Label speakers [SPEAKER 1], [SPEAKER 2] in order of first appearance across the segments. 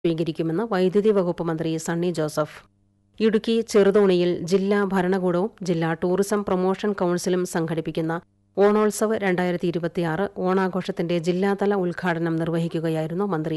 [SPEAKER 1] സ്വീകരിക്കുമെന്ന് വൈദ്യുതി വകുപ്പ് മന്ത്രി സണ്ണി ജോസഫ് ഇടുക്കി ചെറുതോണിയിൽ ജില്ലാ ഭരണകൂടവും ജില്ലാ ടൂറിസം പ്രൊമോഷൻ കൌൺസിലും സംഘടിപ്പിക്കുന്ന ഓണോത്സവ് രണ്ടായിരത്തി ഇരുപത്തിയാറ് ഓണാഘോഷത്തിന്റെ ജില്ലാതല ഉദ്ഘാടനം നിർവഹിക്കുകയായിരുന്നു മന്ത്രി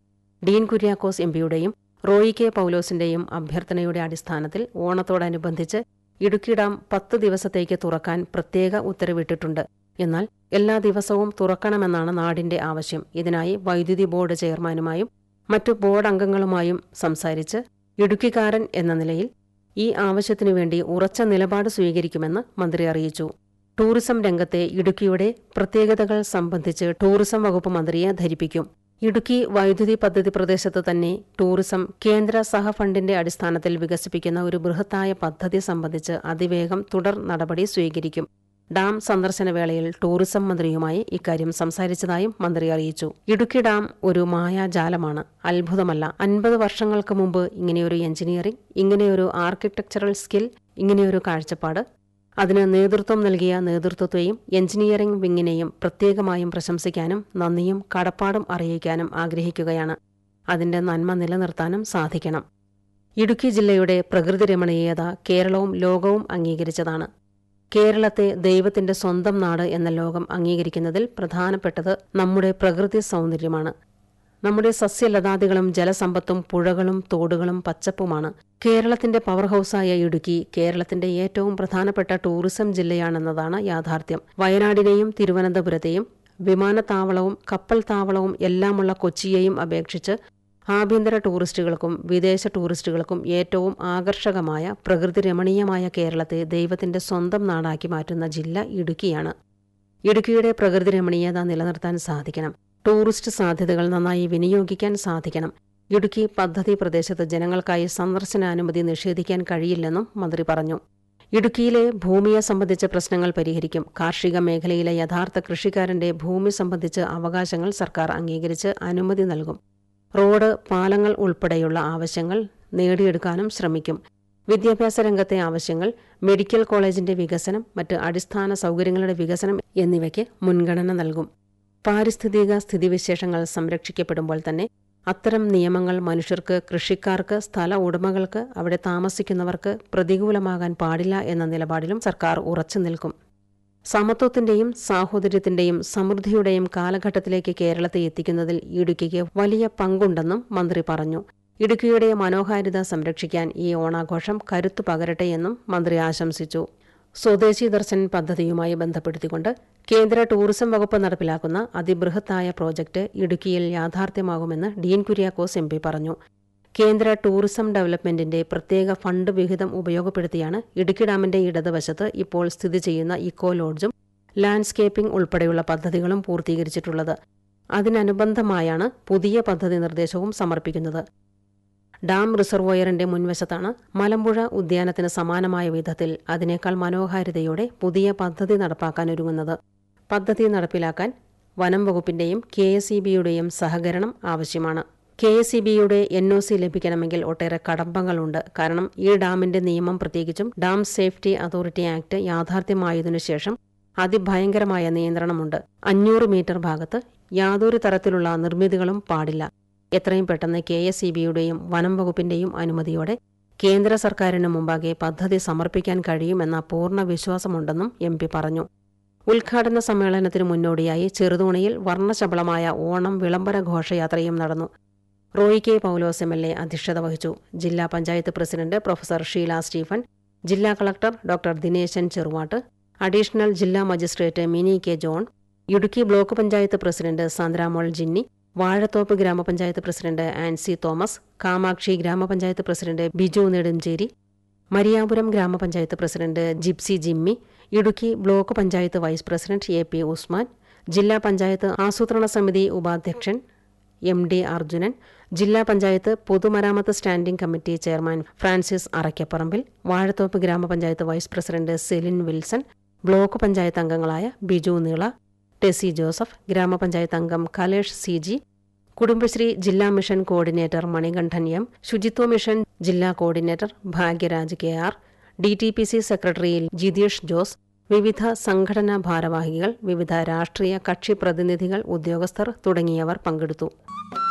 [SPEAKER 1] ഡീൻ കുര്യാക്കോസ് എംപിയുടെയും റോയി കെ പൌലോസിന്റെയും അഭ്യർത്ഥനയുടെ അടിസ്ഥാനത്തിൽ ഓണത്തോടനുബന്ധിച്ച് ഇടുക്കി ഡാം പത്ത് ദിവസത്തേക്ക് തുറക്കാൻ പ്രത്യേക ഉത്തരവിട്ടിട്ടുണ്ട് എന്നാൽ എല്ലാ ദിവസവും തുറക്കണമെന്നാണ് നാടിന്റെ ആവശ്യം ഇതിനായി വൈദ്യുതി ബോർഡ് ചെയർമാനുമായും മറ്റു ബോർഡ് അംഗങ്ങളുമായും സംസാരിച്ച് ഇടുക്കിക്കാരൻ എന്ന നിലയിൽ ഈ ആവശ്യത്തിനു വേണ്ടി ഉറച്ച നിലപാട് സ്വീകരിക്കുമെന്ന് മന്ത്രി അറിയിച്ചു ടൂറിസം രംഗത്തെ ഇടുക്കിയുടെ പ്രത്യേകതകൾ സംബന്ധിച്ച് ടൂറിസം വകുപ്പ് മന്ത്രിയെ ധരിപ്പിക്കും ഇടുക്കി വൈദ്യുതി പദ്ധതി പ്രദേശത്ത് തന്നെ ടൂറിസം കേന്ദ്ര സഹഫണ്ടിന്റെ അടിസ്ഥാനത്തിൽ വികസിപ്പിക്കുന്ന ഒരു ബൃഹത്തായ പദ്ധതി സംബന്ധിച്ച് അതിവേഗം തുടർ നടപടി സ്വീകരിക്കും ഡാം സന്ദർശന വേളയിൽ ടൂറിസം മന്ത്രിയുമായി ഇക്കാര്യം സംസാരിച്ചതായും മന്ത്രി അറിയിച്ചു ഇടുക്കി ഡാം ഒരു മായാജാലമാണ് അത്ഭുതമല്ല അൻപത് വർഷങ്ങൾക്ക് മുമ്പ് ഇങ്ങനെയൊരു എഞ്ചിനീയറിംഗ് ഇങ്ങനെയൊരു ആർക്കിടെക്ചറൽ സ്കിൽ ഇങ്ങനെയൊരു കാഴ്ചപ്പാട് അതിന് നേതൃത്വം നൽകിയ നേതൃത്വത്തെയും എഞ്ചിനീയറിംഗ് വിങ്ങിനെയും പ്രത്യേകമായും പ്രശംസിക്കാനും നന്ദിയും കടപ്പാടും അറിയിക്കാനും ആഗ്രഹിക്കുകയാണ് അതിന്റെ നന്മ നിലനിർത്താനും സാധിക്കണം ഇടുക്കി ജില്ലയുടെ പ്രകൃതി രമണീയത കേരളവും ലോകവും അംഗീകരിച്ചതാണ് കേരളത്തെ ദൈവത്തിന്റെ സ്വന്തം നാട് എന്ന ലോകം അംഗീകരിക്കുന്നതിൽ പ്രധാനപ്പെട്ടത് നമ്മുടെ പ്രകൃതി സൗന്ദര്യമാണ് നമ്മുടെ സസ്യലതാദികളും ജലസമ്പത്തും പുഴകളും തോടുകളും പച്ചപ്പുമാണ് കേരളത്തിന്റെ പവർ ഹൌസായ ഇടുക്കി കേരളത്തിന്റെ ഏറ്റവും പ്രധാനപ്പെട്ട ടൂറിസം ജില്ലയാണെന്നതാണ് യാഥാർത്ഥ്യം വയനാടിനെയും തിരുവനന്തപുരത്തെയും വിമാനത്താവളവും കപ്പൽ താവളവും എല്ലാമുള്ള കൊച്ചിയെയും അപേക്ഷിച്ച് ആഭ്യന്തര ടൂറിസ്റ്റുകൾക്കും വിദേശ ടൂറിസ്റ്റുകൾക്കും ഏറ്റവും ആകർഷകമായ പ്രകൃതി രമണീയമായ കേരളത്തെ ദൈവത്തിന്റെ സ്വന്തം നാടാക്കി മാറ്റുന്ന ജില്ല ഇടുക്കിയാണ് ഇടുക്കിയുടെ പ്രകൃതി രമണീയത നിലനിർത്താൻ സാധിക്കണം ടൂറിസ്റ്റ് സാധ്യതകൾ നന്നായി വിനിയോഗിക്കാൻ സാധിക്കണം ഇടുക്കി പദ്ധതി പ്രദേശത്ത് ജനങ്ങൾക്കായി സന്ദർശനാനുമതി നിഷേധിക്കാൻ കഴിയില്ലെന്നും മന്ത്രി പറഞ്ഞു ഇടുക്കിയിലെ ഭൂമിയെ സംബന്ധിച്ച പ്രശ്നങ്ങൾ പരിഹരിക്കും കാർഷിക മേഖലയിലെ യഥാർത്ഥ കൃഷിക്കാരന്റെ ഭൂമി സംബന്ധിച്ച് അവകാശങ്ങൾ സർക്കാർ അംഗീകരിച്ച് അനുമതി നൽകും റോഡ് പാലങ്ങൾ ഉൾപ്പെടെയുള്ള ആവശ്യങ്ങൾ നേടിയെടുക്കാനും ശ്രമിക്കും വിദ്യാഭ്യാസ രംഗത്തെ ആവശ്യങ്ങൾ മെഡിക്കൽ കോളേജിന്റെ വികസനം മറ്റ് അടിസ്ഥാന സൗകര്യങ്ങളുടെ വികസനം എന്നിവയ്ക്ക് മുൻഗണന നൽകും പാരിസ്ഥിതിക സ്ഥിതിവിശേഷങ്ങൾ സംരക്ഷിക്കപ്പെടുമ്പോൾ തന്നെ അത്തരം നിയമങ്ങൾ മനുഷ്യർക്ക് കൃഷിക്കാർക്ക് സ്ഥല ഉടമകൾക്ക് അവിടെ താമസിക്കുന്നവർക്ക് പ്രതികൂലമാകാൻ പാടില്ല എന്ന നിലപാടിലും സർക്കാർ ഉറച്ചു നിൽക്കും സമത്വത്തിന്റെയും സാഹോദര്യത്തിന്റെയും സമൃദ്ധിയുടെയും കാലഘട്ടത്തിലേക്ക് കേരളത്തെ എത്തിക്കുന്നതിൽ ഇടുക്കിക്ക് വലിയ പങ്കുണ്ടെന്നും മന്ത്രി പറഞ്ഞു ഇടുക്കിയുടെ മനോഹാരിത സംരക്ഷിക്കാൻ ഈ ഓണാഘോഷം കരുത്തു പകരട്ടെയെന്നും മന്ത്രി ആശംസിച്ചു സ്വദേശി ദർശൻ പദ്ധതിയുമായി ബന്ധപ്പെടുത്തിക്കൊണ്ട് കേന്ദ്ര ടൂറിസം വകുപ്പ് നടപ്പിലാക്കുന്ന അതിബൃഹത്തായ പ്രോജക്ട് ഇടുക്കിയിൽ യാഥാർത്ഥ്യമാകുമെന്ന് ഡീൻ കുര്യാക്കോസ് എം പറഞ്ഞു കേന്ദ്ര ടൂറിസം ഡെവലപ്മെന്റിന്റെ പ്രത്യേക ഫണ്ട് വിഹിതം ഉപയോഗപ്പെടുത്തിയാണ് ഇടുക്കി ഡാമിന്റെ ഇടതുവശത്ത് ഇപ്പോൾ സ്ഥിതി ചെയ്യുന്ന ഇക്കോ ലോഡ്ജും ലാൻഡ്സ്കേപ്പിംഗ് ഉൾപ്പെടെയുള്ള പദ്ധതികളും പൂർത്തീകരിച്ചിട്ടുള്ളത് അതിനനുബന്ധമായാണ് പുതിയ പദ്ധതി നിർദ്ദേശവും സമർപ്പിക്കുന്നത് ഡാം റിസർവോയറിന്റെ മുൻവശത്താണ് മലമ്പുഴ ഉദ്യാനത്തിന് സമാനമായ വിധത്തിൽ അതിനേക്കാൾ മനോഹാരിതയോടെ പുതിയ പദ്ധതി നടപ്പാക്കാനൊരുങ്ങുന്നത് പദ്ധതി നടപ്പിലാക്കാൻ വനം വകുപ്പിന്റെയും കെ എസ് ഇ ബിയുടെയും സഹകരണം ആവശ്യമാണ് കെ എസ് ഇ ബിയുടെ എൻ ഒ സി ലഭിക്കണമെങ്കിൽ ഒട്ടേറെ കടമ്പങ്ങളുണ്ട് കാരണം ഈ ഡാമിന്റെ നിയമം പ്രത്യേകിച്ചും ഡാം സേഫ്റ്റി അതോറിറ്റി ആക്ട് യാഥാർത്ഥ്യമായതിനു ശേഷം അതിഭയങ്കരമായ നിയന്ത്രണമുണ്ട് അഞ്ഞൂറ് മീറ്റർ ഭാഗത്ത് യാതൊരു തരത്തിലുള്ള നിർമ്മിതികളും പാടില്ല എത്രയും പെട്ടെന്ന് കെ എസ് ഇ ബിയുടെയും വനം വകുപ്പിന്റെയും അനുമതിയോടെ കേന്ദ്ര സർക്കാരിന് മുമ്പാകെ പദ്ധതി സമർപ്പിക്കാൻ കഴിയുമെന്ന പൂർണ്ണ വിശ്വാസമുണ്ടെന്നും എം പി പറഞ്ഞു ഉദ്ഘാടന സമ്മേളനത്തിന് മുന്നോടിയായി ചെറുതോണിയിൽ വർണ്ണശബളമായ ഓണം വിളംബര ഘോഷയാത്രയും നടന്നു Roy K Paulose M L A അധ്യക്ഷത വഹിച്ചു ജില്ലാ panchayat president professor Sheela Stephen ജില്ലാ collector doctor Dineshan Cheruvattu additional ജില്ലാ magistrate Mini K John Idukki block panchayat president Sandramol Jinny Vazhathope grama panchayat president Ancy Thomas Kamakshi ഗ്രാമപഞ്ചായത്ത് president Biju Nedumcherry Mariyapuram grama panchayat president Gypsy Jimmy Idukki block panchayat vice president A P Usman ജില്ലാ പഞ്ചായത്ത് ആസൂത്രണ സമിതി ഉപാധ്യക്ഷൻ എം ഡി അർജുനൻ ജില്ലാ പഞ്ചായത്ത് പൊതുമരാമത്ത് standing committee chairman Francis Arakkaparambil Vazhathope grama panchayat vice president Celine Wilson block panchayat അംഗങ്ങളായ ബിജു നീള ടെസി ജോസഫ് ഗ്രാമപഞ്ചായത്ത് അംഗം കലേഷ് സി ജി കുടുംബശ്രീ ജില്ലാ മിഷൻ കോർഡിനേറ്റർ മണികണ്ഠൻ എം ശുചിത്വ മിഷൻ ജില്ലാ coordinator Bhagyaraj K R D T P C secretary Jitheesh Jose വിവിധ സംഘടനാ ഭാരവാഹികൾ വിവിധ രാഷ്ട്രീയ കക്ഷി പ്രതിനിധികൾ ഉദ്യോഗസ്ഥർ തുടങ്ങിയവർ പങ്കെടുത്തു